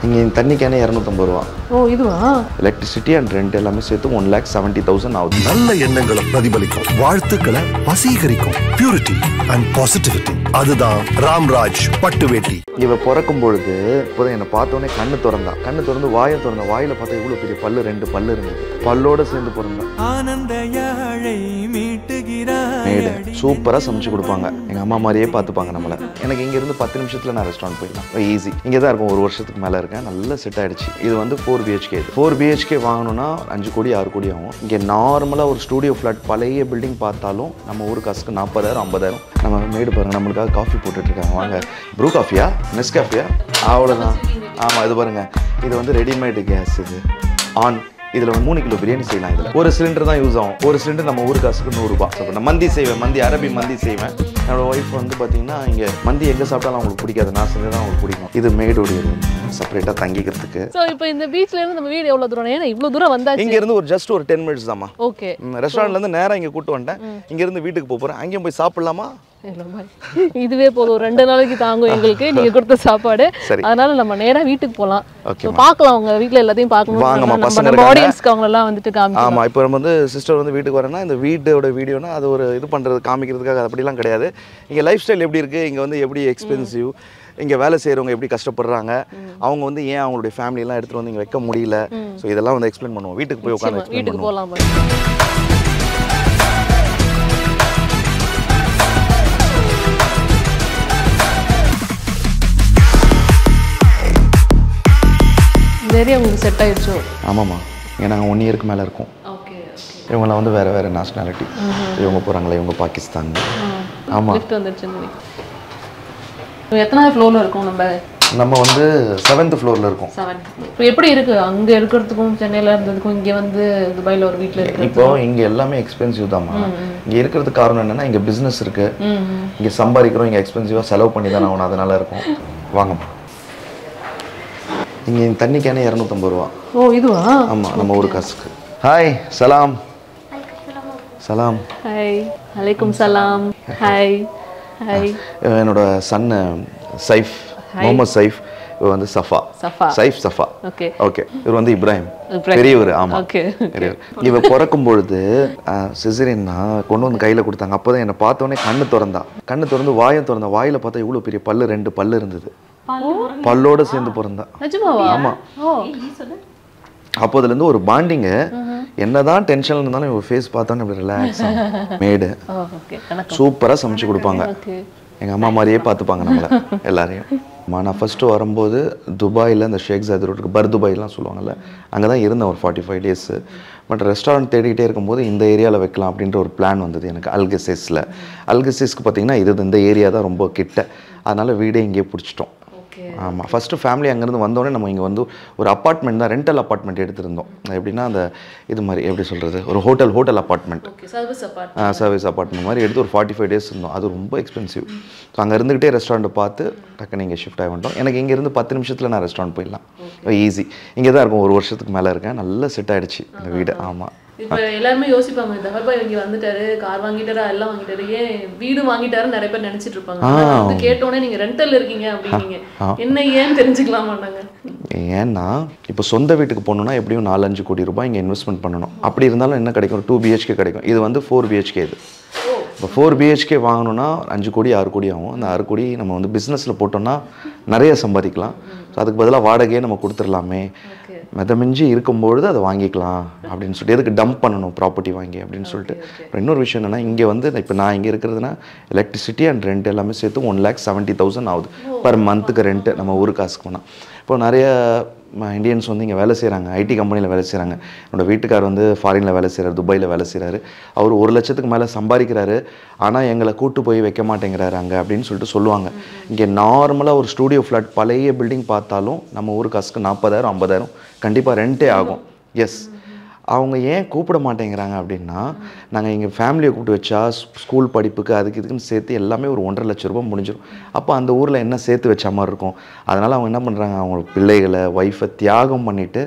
இங்கே தண்ணி கேனே இரநூத்தம்பது ரூபா ஓ இதுவா எலக்ட்ரிசிட்டி அண்ட் ரெண்ட் எல்லாமே சேர்த்து ஒன் லேக் செவன்ட்டி தௌசண்ட் ஆகுது நல்ல எண்ணங்களை பிரதிபலிக்கும் வாழ்த்துக்களை வசீகரிக்கும் பியூரிட்டி அண்ட் பாசிட்டிவிட்டி அதுதான் ராம்ராஜ் பட்டு வேட்டி இவ பிறக்கும் பொழுது இப்போதான் என்னை பார்த்தோன்னே கண்ணு திறந்தா கண்ணு திறந்து வாயை திறந்தா வாயில பார்த்தா இவ்வளோ பெரிய பல்லு ரெண்டு பல்லு இருந்தது பல்லோட சேர்ந்து பிறந்தா ஆனந்த யாழை மீட்டுகிறாய் மேடு சூப்பராக சமைச்சு கொடுப்பாங்க எங்கள் அம்மா மாதிரியே பார்த்துப்பாங்க நம்மளை எனக்கு இங்கேருந்து பத்து நிமிஷத்தில் நான் ரெஸ்டாரண்ட் போயிடலாம் ஈஸி இங்கே தான் இருக்கும் ஒரு வருஷத்துக்கு மேலே இருக்கேன் நல்லா செட் ஆயிடுச்சு இது வந்து ஃபோர் பிஹெச்கே இது ஃபோர் பிஹெச்கே வாங்கணும்னா அஞ்சு கோடி ஆறு கோடி ஆகும் இங்கே நார்மலாக ஒரு ஸ்டூடியோ ஃப்ளாட் பழைய பில்டிங் பார்த்தாலும் நம்ம ஊர் காசுக்கு நாற்பதாயிரம் ஐம்பதாயிரம் நம்ம மேடு பாருங்க நம்மளுக்காக காஃபி போட்டுட்ருக்காங்க வாங்க ப்ரூ காஃபியா நெஸ் காஃபியா அவ்வளோதான் ஆமாம் இது பாருங்க இது வந்து ரெடிமேடு கேஸ் இது ஆன் இதில் வந்து மூணு கிலோ பிரியாணி செய்யலாம் இதில் ஒரு சிலிண்டர் தான் யூஸ் ஆகும் ஒரு சிலிண்டர் நம்ம ஊர் காசுக்கு நூறுரூபா ஸோ நான் மந்தி செய்வேன் மந்தி அரபி மந்தி செய்வேன் என்னோட ஒய்ஃப் வந்து பார்த்தீங்கன்னா இங்கே மந்தி எங்கே சாப்பிட்டாலும் அவங்களுக்கு பிடிக்காது நான் செஞ்சு தான் அவங்களுக்கு பிடிக்கும் இது மேடோடைய ரூம் செப்பரேட்டாக தங்கிக்கிறதுக்கு சோ இப்போ இந்த பீச்ல இருந்து நம்ம வீடு எவ்வளவு தூரம் ஏன்னா இவ்வளவு தூரம் வந்தாச்சு இங்கேருந்து ஒரு ஜஸ்ட் ஒரு டென் மினிட்ஸ் தாம்மா ஓகே ரெஸ்டாரண்ட்லேருந்து நேராக இங்கே கூட்டு வந்துட்டேன் இங்கேருந்து வீட்டுக்கு போக போகிறேன் அங்கேயும் போய் சாப்பிட்லாமா இதுவே போதும் ஒரு ரெண்டு நாளைக்கு தாங்கும் எங்களுக்கு நீங்க கொடுத்த சாப்பாடு சரி. அதனால நம்ம நேரா வீட்டுக்கு போலாம் ஓகேம்மா. So, பார்க்கலாம் உங்க வீட்ல எல்லாத்தையும் பார்க்கணும் வாங்கம்மா, நம்ம பசங்க நம்ம இருக்காங்க. ஆடியன்ஸ்க்கு அவங்க எல்லாம் வந்துட்டு காமிக்கலாம் ஆமாம் இப்போ நம்ம வந்து சிஸ்டர் வந்து வீட்டுக்கு வரேன்னா இந்த வீட்டோட வீடியோனா அது ஒரு இது பண்ணுறது காமிக்கிறதுக்காக அது அப்படிலாம் கிடையாது இங்கே லைஃப் ஸ்டைல் எப்படி இருக்குது இங்கே வந்து எப்படி எக்ஸ்பென்சிவ் இங்கே வேலை செய்கிறவங்க எப்படி கஷ்டப்படுறாங்க அவங்க வந்து ஏன் அவங்களுடைய ஃபேமிலியெல்லாம் எடுத்துகிட்டு வந்து இங்கே வைக்க முடியல ஸோ இதெல்லாம் வந்து எக்ஸ்பிளைன் பண்ணுவோம் வீட்டுக்கு போய் உட்காந்து எக்ஸ்பிளைன் வீட்டுக்கு பண்ணுவோம் போலாம் இந்த ஏரியா உங்களுக்கு செட் ஆயிடுச்சோ ஆமாம்மா ஏன்னா நாங்கள் ஒன் இயருக்கு மேலே இருக்கோம் ஓகே இவங்களாம் வந்து வேறு வேறு நேஷ்னாலிட்டி இவங்க போகிறாங்களே இவங்க பாகிஸ்தான் ஆமாம் லிஃப்ட் வந்துருச்சுன்னு நினைக்கிறேன். இப்போ எத்தனாவது ஃப்ளோரில் இருக்கும் நம்ம நம்ம வந்து செவன்த் ஃப்ளோரில் இருக்கோம் செவன் இப்போ எப்படி இருக்கு அங்க இருக்கிறதுக்கும் சென்னையில இருந்ததுக்கும் இங்க வந்து துபாயில ஒரு வீட்ல இருக்கு இப்போ இங்கே எல்லாமே எக்ஸ்பென்சிவ் தான்மா இங்கே இருக்கிறதுக்கு காரணம் என்னன்னா இங்கே பிஸ்னஸ் இருக்கு இங்கே சம்பாதிக்கிறோம் இங்கே எக்ஸ்பென்சிவாக செலவு பண்ணி தானே ஆகணும் அதனால இருக்கும் வாங்கம்மா இங்கே தண்ணி கேனே இரநூத்தம்பது ரூபா ஓ இதுவா ஆமாம் நம்ம ஊர் காசுக்கு ஹாய் சலாம் சலாம் ஹாய் அலைக்கும் சலாம் ஹாய் ஹாய் இவன் என்னோட சன்னு சைஃப் முகமது சைஃப் இவர் வந்து சஃபா சஃபா. சைஃப் சஃபா ஓகே ஓகே இவர் வந்து இப்ராஹிம் இப்ராஹிம். பெரியவர் ஆமா Okay, okay. பெரியவர் இவ பிறக்கும் பொழுது சிசரின்னா கொண்டு வந்து கையில கொடுத்தாங்க அப்போதான் என்னை பார்த்தோன்னே கண்ணு திறந்தா கண்ணு திறந்து வாயை திறந்தா வாயில பார்த்தா இவ்வளவு பெரிய பல்லு ரெண்டு பல்லு இருந்தது பல்லோட சேர்ந்து பிறந்தா நிஜமாவா ஆமா ஓ அப்போதுலேருந்து ஒரு பாண்டிங்கு என்னதான் டென்ஷன்ல இருந்தாலும் இவங்க ஃபேஸ் பார்த்தோன்னே இப்படி ரிலாக்ஸ் மேடு ஓ ஓகே வணக்கம் சூப்பரா சமைச்சு கொடுப்பாங்க ஓகே எங்க அம்மா மாதிரியே பார்த்துப்பாங்க நம்மள எல்லாரையும் அம்மா நான் ஃபஸ்ட்டு வரும்போது துபாயில் இந்த ஷேக் ஜாத் ரோட்டுக்கு பர் துபாய்லாம் சொல்லுவாங்கல்ல அங்கே தான் இருந்தேன் ஒரு forty five days but restaurant தேடிக்கிட்டே இருக்கும்போது இந்த ஏரியாவில் வைக்கலாம் அப்படின்ற ஒரு பிளான் வந்தது எனக்கு அல்கசேஸில் அல்கசேஸ்க்கு பார்த்தீங்கன்னா இது இந்த ஏரியா தான் ரொம்ப கிட்ட அதனால் வீடே இங்கேயே பிடிச்சிட்டோம் ஓகே ஆமாம் ஃபஸ்ட்டு ஃபேமிலி அங்கேருந்து வந்தோடனே நம்ம இங்கே வந்து ஒரு அப்பார்ட்மெண்ட் தான் ரெண்டல் அப்பார்ட்மெண்ட் எடுத்திருந்தோம் எப்படின்னா அந்த இது மாதிரி எப்படி சொல்கிறது ஒரு hotel hotel apartment okay service apart service apartment மாதிரி எடுத்து ஒரு ஃபார்ட்டி ஃபைவ் டேஸ் இருந்தோம் அது ரொம்ப எக்ஸ்பென்சிவ் ஸோ அங்கே இருந்துக்கிட்டே ரெஸ்டாரண்ட்டை பார்த்து டக்குன்னு இங்கே ஷிஃப்ட் ஆகி வந்துட்டோம் எனக்கு இங்கேருந்து பத்து நிமிஷத்தில் நான் ரெஸ்டாரண்ட் போயிடலாம் ஈஸி இங்கே தான் இருக்கும் ஒரு வருஷத்துக்கு மேலே இருக்கேன் நல்லா செட் ஆயிடுச்சு இந்த வீடு ஆமாம் இப்போ எல்லாருமே யோசிப்பாங்க தகர் பாய் இங்க வந்துட்டாரு கார் வாங்கிட்டாரா எல்லாம் வாங்கிட்டாரு ஏன் வீடு வாங்கிட்டாருன்னு நிறைய பேர் நினைச்சிட்டு இருப்பாங்க ஆனா நான் வந்து கேட்டோன்னே நீங்க ரெண்டல் இருக்கீங்க அப்படின்னீங்க என்ன ஏன்னு தெரிஞ்சுக்கலாமா நாங்க ஏன்னா இப்போ சொந்த வீட்டுக்கு போகணுன்னா எப்படியும் நாலஞ்சு கோடி ரூபாய் இங்கே இன்வெஸ்ட்மெண்ட் பண்ணணும் அப்படி இருந்தாலும் என்ன கிடைக்கும் டூ பிஹெச்கே கிடைக்கும் இது வந்து ஃபோர் பிஹெச்கே இது இப்போ ஃபோர் பிஹெச்கே வாங்கணும்னா அஞ்சு கோடி ஆறு கோடி ஆகும் அந்த ஆறு கோடி நம்ம வந்து பிஸ்னஸில் போட்டோம்னா நிறைய சம்பாதிக்கலாம் ஸோ அதுக்கு பதிலாக வாடகையே நம்ம கொடுத்துடலாமே ஓகே மிதமிஞ்சி இருக்கும்பொழுது அதை வாங்கிக்கலாம் அப்படின்னு சொல்லிட்டு எதுக்கு டம்ப் பண்ணணும் ப்ராப்பர்ட்டி வாங்கி அப்படின்னு சொல்லிட்டு அப்புறம் இன்னொரு விஷயம் என்னன்னா இங்கே வந்து இப்போ நான் இங்கே இருக்கிறதுனா எலக்ட்ரிசிட்டி அண்ட் ரெண்ட் எல்லாமே சேர்த்து ஒன் லேக் செவன்ட்டி தௌசண்ட் ஆகுது பர் மந்த்துக்கு ரெண்ட்டு நம்ம ஊர் காசுக்கு போனால் இப்போ நிறைய இந்தியன்ஸ் வந்து இங்கே வேலை செய்கிறாங்க ஐடி கம்பெனியில் வேலை செய்கிறாங்க என்னோட வீட்டுக்கார் வந்து ஃபாரினில் வேலை செய்கிறாரு துபாயில் வேலை செய்கிறாரு அவர் ஒரு லட்சத்துக்கு மேலே சம்பாதிக்கிறாரு ஆனால் எங்களை கூட்டு போய் வைக்க மாட்டேங்கிறாரு அங்கே அப்படின்னு சொல்லிட்டு சொல்லுவாங்க இங்கே நார்மலாக ஒரு ஸ்டூடியோ ஃப்ளாட் பழைய பில்டிங் பார்த்தாலும் நம்ம ஊர் காசுக்கு நாற்பதாயிரம் ஐம்பதாயிரம் கண்டிப்பாக ரெண்டே ஆகும் எஸ் அவங்க ஏன் கூப்பிட மாட்டேங்கிறாங்க அப்படின்னா நாங்கள் எங்கள் ஃபேமிலியை கூப்பிட்டு வச்சா ஸ்- ஸ்கூல் படிப்புக்கு அதுக்கு இதுக்குன்னு சேர்த்து எல்லாமே ஒரு ஒன்றரை லட்ச ரூபாய் முடிஞ்சிடும் அப்போ அந்த ஊரில் என்ன சேர்த்து வச்ச மாதிரி இருக்கும் அதனால் அவங்க என்ன பண்ணுறாங்க அவங்க பிள்ளைகளை ஒய்ஃபை தியாகம் பண்ணிவிட்டு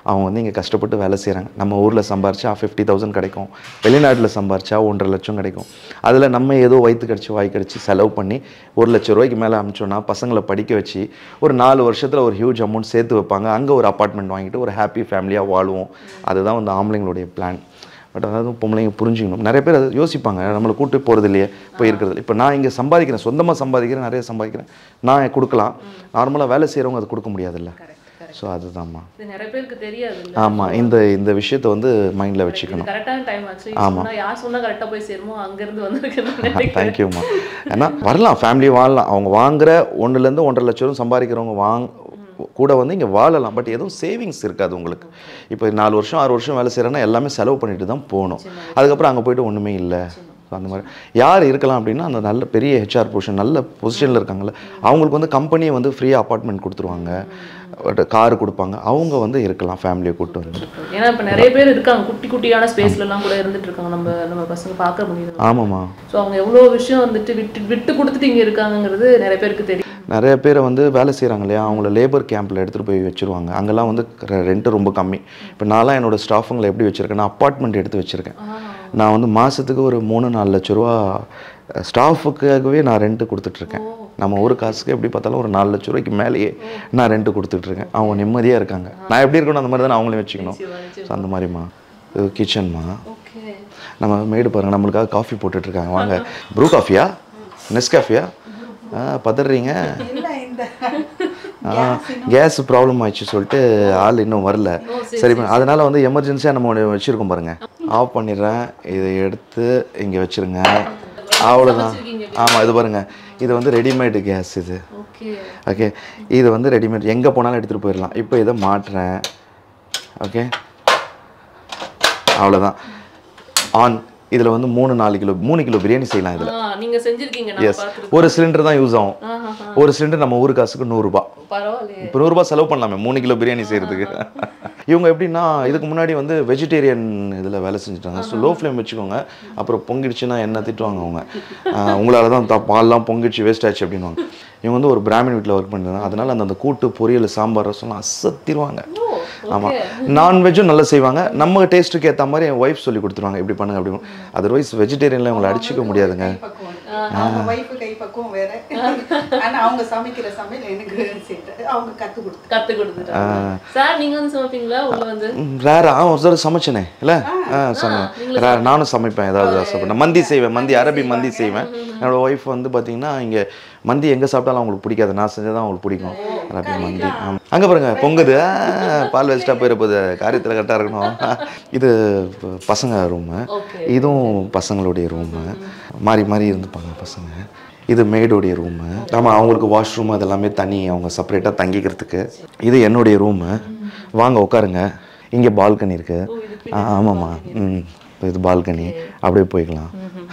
அவங்க வந்து இங்கே கஷ்டப்பட்டு வேலை செய்கிறாங்க நம்ம ஊரில் சம்பாரிச்சா ஃபிஃப்டி தௌசண்ட் கிடைக்கும் வெளிநாட்டில் சம்பாரிச்சா ஒன்றரை லட்சம் கிடைக்கும் அதில் நம்ம ஏதோ வயிற்று கடிச்சு வாய் கடிச்சு செலவு பண்ணி ஒரு லட்ச ரூபாய்க்கு மேலே அமிச்சோன்னா பசங்களை படிக்க வச்சு ஒரு நாலு வருஷத்தில் ஒரு ஹியூஜ் அமௌண்ட் சேர்த்து வைப்பாங்க அங்கே ஒரு அப்பார்ட்மெண்ட் வாங்கிட்டு ஒரு ஹாப்பி ஃபேமிலியாக வாழுவோம் அதுதான் வந்து ஆம்பளைங்களுடைய பிளான் பட் அதாவது பொம்பளைங்க புரிஞ்சுக்கணும் நிறைய பேர் அதை யோசிப்பாங்க நம்மளை கூட்டு போகிறது இல்லையே போய் இருக்கிறது இப்போ நான் இங்கே சம்பாதிக்கிறேன் சொந்தமாக சம்பாதிக்கிறேன் நிறைய சம்பாதிக்கிறேன் நான் கொடுக்கலாம் நார்மலாக வேலை செய்கிறவங்க அது கொடுக்க முடியாதுல்ல ஸோ அதுதான்மா இது நிறைய பேருக்கு தெரியாது இல்ல ஆமாம் இந்த இந்த விஷயத்தை வந்து மைண்டில் வச்சுக்கணும் கரெக்டான டைம் ஆச்சு சொன்னா யார் சொன்னா கரெக்டா போய் சேருமோ அங்க இருந்து வந்திருக்குன்னு நினைக்கிறேன் தேங்க்யூம்மா ஏன்னா வரலாம் ஃபேமிலி வாழலாம் அவங்க வாங்குற ஒன்றுலேருந்து ஒன்றரை லட்சம் ரூபா சம்பாதிக்கிறவங்க வாங் கூட வந்து இங்கே வாழலாம் பட் எதுவும் சேவிங்ஸ் இருக்காது உங்களுக்கு இப்போ நாலு வருஷம் ஆறு வருஷம் வேலை செய்கிறேன்னா எல்லாமே செலவு பண்ணிட்டு தான் போகணும் அதுக்கப்புறம் அங்கே போயிட்டு ஒன்றுமே இல்லை அந்த மாதிரி யார் இருக்கலாம் அப்படின்னா அந்த நல்ல பெரிய ஹெச்ஆர் பொசிஷன் நல்ல பொசிஷனில் இருக்காங்கல்ல அவங்களுக்கு வந்து கம்பெனியை வந்து ஃப்ரீயாக அப்பார்ட்மெண்ட் கொடுத்துருவாங்க கார் கொடுப்பாங்க அவங்க வந்து இருக்கலாம் ஃபேமிலியை கூப்பிட்டு வந்து ஏன்னா இப்ப நிறைய பேர் இருக்காங்க குட்டி குட்டியான ஸ்பேஸ்ல எல்லாம் கூட இருந்துட்டு இருக்காங்க நம்ம நம்ம பசங்க பார்க்க முடியுது ஆமாம்மா ஸோ அவங்க எவ்வளவு விஷயம் வந்துட்டு விட்டு விட்டு கொடுத்துட்டு இங்க இருக்காங்கங்கிறது நிறைய பேருக்கு தெரியும் நிறைய பேரை வந்து வேலை செய்கிறாங்க இல்லையா அவங்கள லேபர் கேம்பில் எடுத்துகிட்டு போய் வச்சுருவாங்க அங்கெல்லாம் வந்து ரெண்ட்டு ரொம்ப கம்மி இப்போ நான்லாம் என்னோட ஸ்டாஃபுங்களை எப்படி வச்சுருக்கேன்னா அப்பார்ட்மெண்ட் எடுத்து வச்சுருக்கேன் நான் வந்து மாதத்துக்கு ஒரு மூணு நாலு லட்ச ரூபா ஸ்டாஃபுக்காகவே நான் ரெண்ட்டு கொடுத்துட்ருக்கேன் நம்ம ஒரு காசுக்கு எப்படி பார்த்தாலும் ஒரு நாலு லட்ச ரூபாய்க்கு மேலேயே நான் ரெண்ட்டு கொடுத்துட்ருக்கேன் அவங்க நிம்மதியாக இருக்காங்க நான் எப்படி இருக்கணும் அந்த மாதிரி தான் அவங்களையும் வச்சுக்கணும் ஸோ அந்த மாதிரிம்மா இது கிச்சன்மா ஓகே நம்ம மேடு பாருங்க நம்மளுக்காக காஃபி போட்டுட்ருக்காங்க வாங்க ப்ரூ காஃபியா நெஸ் காஃபியா ஆ பதறீங்க கேஸ் ப்ராப்ளம் ஆயிடுச்சு சொல்லிட்டு ஆள் இன்னும் வரல சரி பண்ண- அதனால வந்து எமர்ஜென்சியாக நம்ம ஒன்று வச்சுருக்கோம் பாருங்க ஆஃப் பண்ணிடுறேன் இதை எடுத்து இங்கே வச்சுருங்க அவ்வளோதான் ஆமாம் இது பாருங்க இது வந்து ரெடிமேடு கேஸ் இது ஓகே ஓகே இது வந்து ரெடிமேட் எங்கே போனாலும் எடுத்துகிட்டு போயிடலாம் இப்போ இதை மாட்டுறேன் ஓகே அவ்வளோதான் ஆன் இதில் வந்து மூணு நாலு கிலோ மூணு கிலோ பிரியாணி செய்யலாம் இதில் நீங்க செஞ்சிருக்கீங்க நான் எஸ் ஒரு சிலிண்டர் தான் யூஸ் ஆகும் ஒரு சிலிண்டர் நம்ம ஊர் காசுக்கு நூறுரூபா பரவாயில்லையே இப்போ நூறுரூபா செலவு பண்ணலாமே மூணு கிலோ பிரியாணி செய்கிறதுக்கு இவங்க எப்படின்னா இதுக்கு முன்னாடி வந்து வெஜிடேரியன் இதில் வேலை செஞ்சுட்டாங்க ஸோ லோ ஃப்ளேம் வச்சுக்கோங்க அப்புறம் பொங்கிடுச்சுன்னா என்ன திட்டுவாங்க அவங்க ஆஹ் உங்களால தான் த- பால்லாம் பொங்கிடுச்சு வேஸ்ட் ஆச்சு அப்படின்வாங்க இவங்க வந்து ஒரு பிராமின் வீட்டில் ஒர்க் பண்ணிருந்தாங்க அதனால அந்த அந்த கூட்டு பொரியல் சாம்பார் ரசம்லாம் அசத்திடுவாங்க ஆமாம் நான்வெஜ்ஜும் நல்லா செய்வாங்க நம்ம டேஸ்ட்டுக்கு ஏற்ற மாதிரி என் ஒய்ஃப் சொல்லி கொடுத்துருவாங்க இப்படி பண்ணுங்க அப்படி அதர்வைஸ் வெஜிடேரியனில் இவங்களை அடிச்சிக்க முடியாதுங்க பக்குவம். அவங்க ஒய்ஃபு கை பக்குவம் வேற ஆனா அவங்க சமைக்கிற சமையல் எனக்கு செட் அவங்க கத்து கொடுத்து கத்து கொடுத்துட்டாங்க சார் நீங்க வந்து சமைப்பீங்களா உள்ள வந்து ரேரா ஒரு தடவை சமைச்சனே இல்லை ஆ சமைப்பேன் ரே- நானும் சமைப்பேன் ஏதாவது சாப்பிட்டேன் மந்தி செய்வேன் மந்தி அரபி மந்தி செய்வேன் என்னோட ஒய்ஃப் வந்து பார்த்தீங்கன்னா இங்கே மந்தி எங்கே சாப்பிட்டாலும் அவங்களுக்கு பிடிக்காது நான் செஞ்சது தான் அவங்களுக்கு பிடிக்கும் அரபி மந்தி ஆமாம் அங்கே பாருங்க பொங்குது ஆ, பால் வச்சுட்டா போயிட போகுது காரியத்தில் கரெக்டாக இருக்கணும் இது ப- பசங்க ரூமு ஓகே இதுவும் பசங்களுடைய ரூமு மாறி மாறி இருந்துப்பாங்க பசங்க இது மேடோடைய ரூமு ஆமாம் அவங்களுக்கு வாஷ்ரூம் அதெல்லாமே தனி அவங்க செப்பரேட்டாக தங்கிக்கிறதுக்கு இது என்னுடைய ரூமு வாங்க உட்காருங்க இங்கே பால்கனி இருக்கு ஆ ஆமாம்மா ம் இப்போ இது பால்கனி அப்படியே போய்க்கலாம்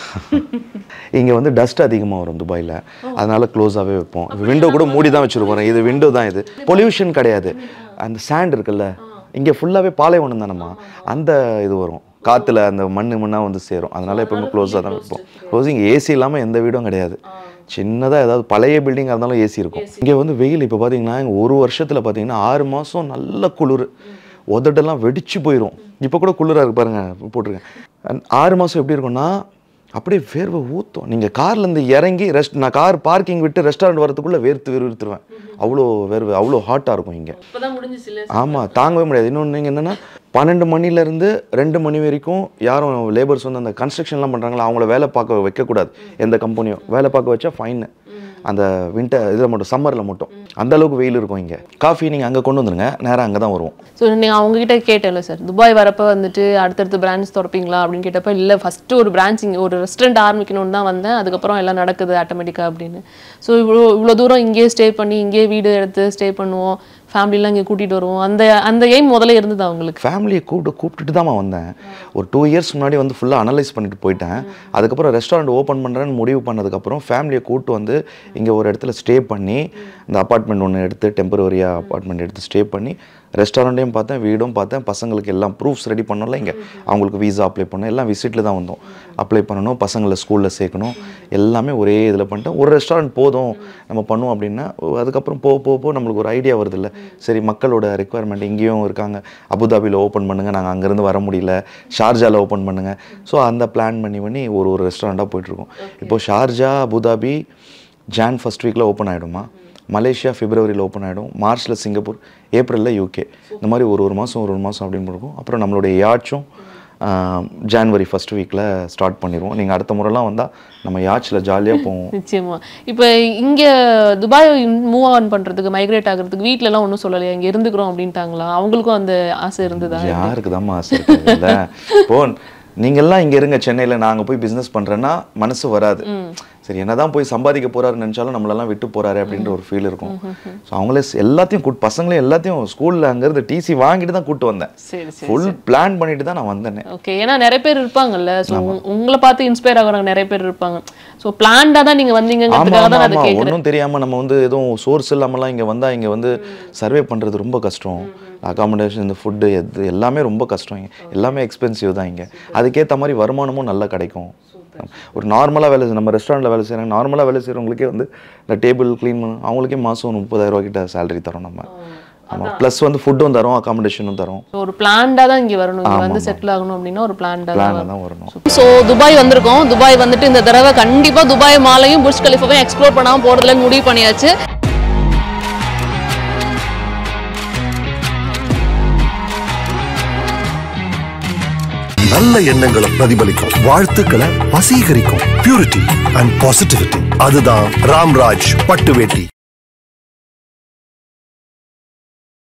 இங்கே வந்து டஸ்ட் அதிகமாக வரும் துபாயில் அதனால க்ளோஸாகவே வைப்போம் விண்டோ கூட மூடி தான் வச்சுருப்போம் இது விண்டோ தான் இது பொல்யூஷன் கிடையாது அந்த சாண்ட் இருக்குல்ல இங்கே ஃபுல்லாகவே பாலைவனம் தானம்மா அந்த இது வரும் காற்றுல அந்த மண்ணு மண்ணாக வந்து சேரும் அதனால எப்பவுமே க்ளோஸாக தான் வைப்போம் க்ளோஸிங் ஏசி இல்லாமல் எந்த வீடும் கிடையாது சின்னதாக ஏதாவது பழைய பில்டிங்காக இருந்தாலும் ஏசி இருக்கும் இங்கே வந்து வெயில் இப்போ பார்த்தீங்கன்னா இங்க ஒரு வருஷத்தில் பார்த்தீங்கன்னா ஆறு மாதம் நல்ல குளிர் உதடெல்லாம் வெடிச்சு போயிடும் இப்போ கூட குளிராக இருக்கு பாருங்க போட்டிருக்கேன் அண்ட் ஆறு மாதம் எப்படி இருக்கும்னா அப்படியே வேர்வை ஊற்றும் நீங்கள் கார்லேருந்து இறங்கி ரெஸ்ட் நான் கார் பார்க்கிங் விட்டு ரெஸ்டாரண்ட் வரதுக்குள்ளே வேர்த்து வேர்த்துருவேன் அவ்வளோ வேர்வை அவ்வளோ ஹாட்டாக இருக்கும் இங்கே இப்பதான் முடிஞ்சிச்சு இல்ல ஆமாம் தாங்கவே முடியாது இன்னொன்று நீங்கள் என்னென்னா பன்னெண்டு மணிலேருந்து ரெண்டு மணி வரைக்கும் யாரும் லேபர்ஸ் வந்து அந்த கன்ஸ்ட்ரக்ஷன்லாம் பண்ணுறாங்களா அவங்கள வேலை பார்க்க வைக்கக்கூடாது எந்த கம்பெனியும் வேலை பார்க்க வச்சா ஃபைனு அந்த வின்டர் இதில் மட்டும் சம்மரில் மட்டும் அந்த அளவுக்கு வெயில் இருக்கும் இங்கே காஃபி நீங்கள் அங்கே கொண்டு வந்துருங்க நேராக அங்கே தான் வருவோம் ஸோ நீங்கள் அவங்ககிட்ட கேட்டேன்ல சார் துபாய் வரப்போ வந்துட்டு அடுத்தடுத்து பிரான்ச் திறப்பீங்களா அப்படின்னு கேட்டப்ப இல்லை ஃபஸ்ட்டு ஒரு பிரான்ச் இங்கே ஒரு ரெஸ்டாரண்ட் ஆரம்பிக்கணும்னு தான் வந்தேன் அதுக்கப்புறம் எல்லாம் நடக்குது ஆட்டோமேட்டிக்காக அப்படின்னு ஸோ இவ்வளோ இவ்வளோ தூரம் இங்கேயே ஸ்டே பண்ணி இங்கேயே வீடு எடுத்து ஸ்டே பண்ணுவோம் ஃபேமிலிலாம் இங்கே கூட்டிகிட்டு வருவோம் அந்த அந்த எய்ம் முதல்ல இருந்தது அவங்களுக்கு ஃபேமிலியை கூப்பிட்டு கூப்பிட்டுட்டு தான் வந்தேன் ஒரு டூ இயர்ஸ் முன்னாடி வந்து ஃபுல்லாக அனலைஸ் பண்ணிட்டு போயிட்டேன் அதுக்கப்புறம் ரெஸ்டாரண்ட் ஓப்பன் பண்ணுறேன்னு முடிவு பண்ணதுக்கப்புறம் ஃபேமிலியை கூப்பிட்டு வந்து இங்கே ஒரு இடத்துல ஸ்டே பண்ணி இந்த அப்பார்ட்மெண்ட் ஒன்று எடுத்து டெம்பரவரியாக அப்பார்ட்மெண்ட் எடுத்து ஸ்டே பண்ணி ரெஸ்டாரண்ட்டையும் பார்த்தேன் வீடும் பார்த்தேன் பசங்களுக்கு எல்லாம் ப்ரூஃப்ஸ் ரெடி பண்ணோம்ல இங்கே அவங்களுக்கு வீசா அப்ளை பண்ணோம் எல்லாம் விசிட்டில் தான் வந்தோம் அப்ளை பண்ணணும் பசங்களை ஸ்கூலில் சேர்க்கணும் எல்லாமே ஒரே இதில் பண்ணிட்டேன் ஒரு ரெஸ்டாரண்ட் போதும் நம்ம பண்ணுவோம் அப்படின்னா அதுக்கப்புறம் போக போக போக நம்மளுக்கு ஒரு ஐடியா வருது இல்லை சரி மக்களோட ரெக்குவயர்மெண்ட் இங்கேயும் இருக்காங்க அபுதாபியில் ஓப்பன் பண்ணுங்கள் நாங்கள் அங்கேருந்து வர முடியல ஷார்ஜாவில் ஓப்பன் பண்ணுங்கள் ஸோ அந்த பிளான் பண்ணி பண்ணி ஒரு ஒரு ரெஸ்டாரண்ட்டாக போயிட்டுருக்கோம் இப்போ ஷார்ஜா அபுதாபி ஜான் ஃபர்ஸ்ட் வீக்கில் ஓப்பன் ஆகிடுமா மலேசியா பிப்ரவரியில் ஓப்பன் ஆகிடும் மார்ச்சில் சிங்கப்பூர் ஏப்ரலில் யூகே இந்த மாதிரி ஒரு ஒரு மாதம் ஒரு ஒரு மாதம் அப்படின்னு இருக்கும் அப்புறம் நம்மளுடைய யாச்சும் ஜான்வரி ஃபர்ஸ்ட் வீக்கில் ஸ்டார்ட் பண்ணிடுவோம் நீங்கள் அடுத்த முறைலாம் வந்தால் நம்ம யாச்சில் ஜாலியாக போவோம் நிச்சயமா இப்போ இங்க துபாய் மூவ் ஆன் பண்றதுக்கு மைக்ரேட் ஆகுறதுக்கு வீட்ல எல்லாம் ஒன்றும் சொல்லலையா இங்க இருந்துக்கிறோம் அப்படின்ட்டாங்களா அவங்களுக்கும் அந்த ஆசை இருந்ததா யாருக்கு தாம்மா ஆசை இருக்குல்ல இப்போ நீங்கெல்லாம் இங்க இருங்க சென்னையில நாங்க போய் பிசினஸ் பண்றேன்னா மனசு வராது சரி என்னதான் போய் சம்பாதிக்க போறாருன்னு நினைச்சாலும் நம்மளெல்லாம் விட்டு போறாரு அப்படின்ற ஒரு ஃபீல் இருக்கும் ஸோ அவங்களே ஸ்- எல்லாத்தையும் கூட்டு பசங்களையும் எல்லாத்தையும் ஸ்கூல்ல அங்கிருந்து டிசி வாங்கிட்டு தான் கூட்டு வந்தேன் சரி சரி ஃபுல் பிளான் பண்ணிட்டு தான் நான் வந்தேனே ஓகே ஏன்னா நிறைய பேர் இருப்பாங்கல்ல ஸோ உங்களை பார்த்து இன்ஸ்பயர் ஆகுறவங்க நிறைய பேர் இருப்பாங்க ஸோ பிளான்டா தான் நீங்க ஆமா வந்தீங்கிறதுக்காக ஆமா தான் அதை ஆமா கேட்குறேன் ஒன்றும் தெரியாம நம்ம வந்து எதுவும் சோர்ஸ் இல்லாமலாம் இங்க வந்தா இங்க வந்து சர்வே பண்றது ரொம்ப கஷ்டம் அகாமடேஷன் இந்த ஃபுட்டு எது எல்லாமே ரொம்ப கஷ்டம் இங்க எல்லாமே எக்ஸ்பென்சிவ் தான் இங்க அதுக்கேத்த மாதிரி வருமானமும் நல்லா கிடைக்கும் ஒரு நார்மலா வேலை செய்- நம்ம ரெஸ்டாரண்ட்ல வேலை செய்யறாங்க நார்மலா வேலை செய்யறவங்களுக்கே வந்து இந்த டேபிள் க்ளீன் பண்ண அவங்களுக்கே மாசம் ஒரு முப்பதாயிரம் ரூபாய் கிட்ட சேலரி தரோம் நம்ம ஆமா ப்ளஸ் வந்து ஃபுட்டும் தரோம் அகாமடேஷனும் தரோம் ஒரு பிளான்டா தான் இங்க வரணும் இங்க வந்து செட்டில் ஆகணும் அப்படின்னா ஒரு பிளான்டா தான் பிளான்ல தான் வரணும் ஸோ துபாய் வந்திருக்கோம் துபாய் வந்துட்டு இந்த தடவை கண்டிப்பா துபாய் மாலையும் புர்ஜ் கலிஃபாவையும் எக்ஸ்ப்ளோர் பண்ணாம போறதுலன்னு முடிவு பண்ணியாச்சு நல்ல எண்ணங்களை பிரதிபலிக்கும் வாழ்த்துக்களை வசீகரிக்கும் பியூரிட்டி அண்ட் பாசிட்டிவிட்டி அதுதான் ராம்ராஜ் பட்டு வேட்டி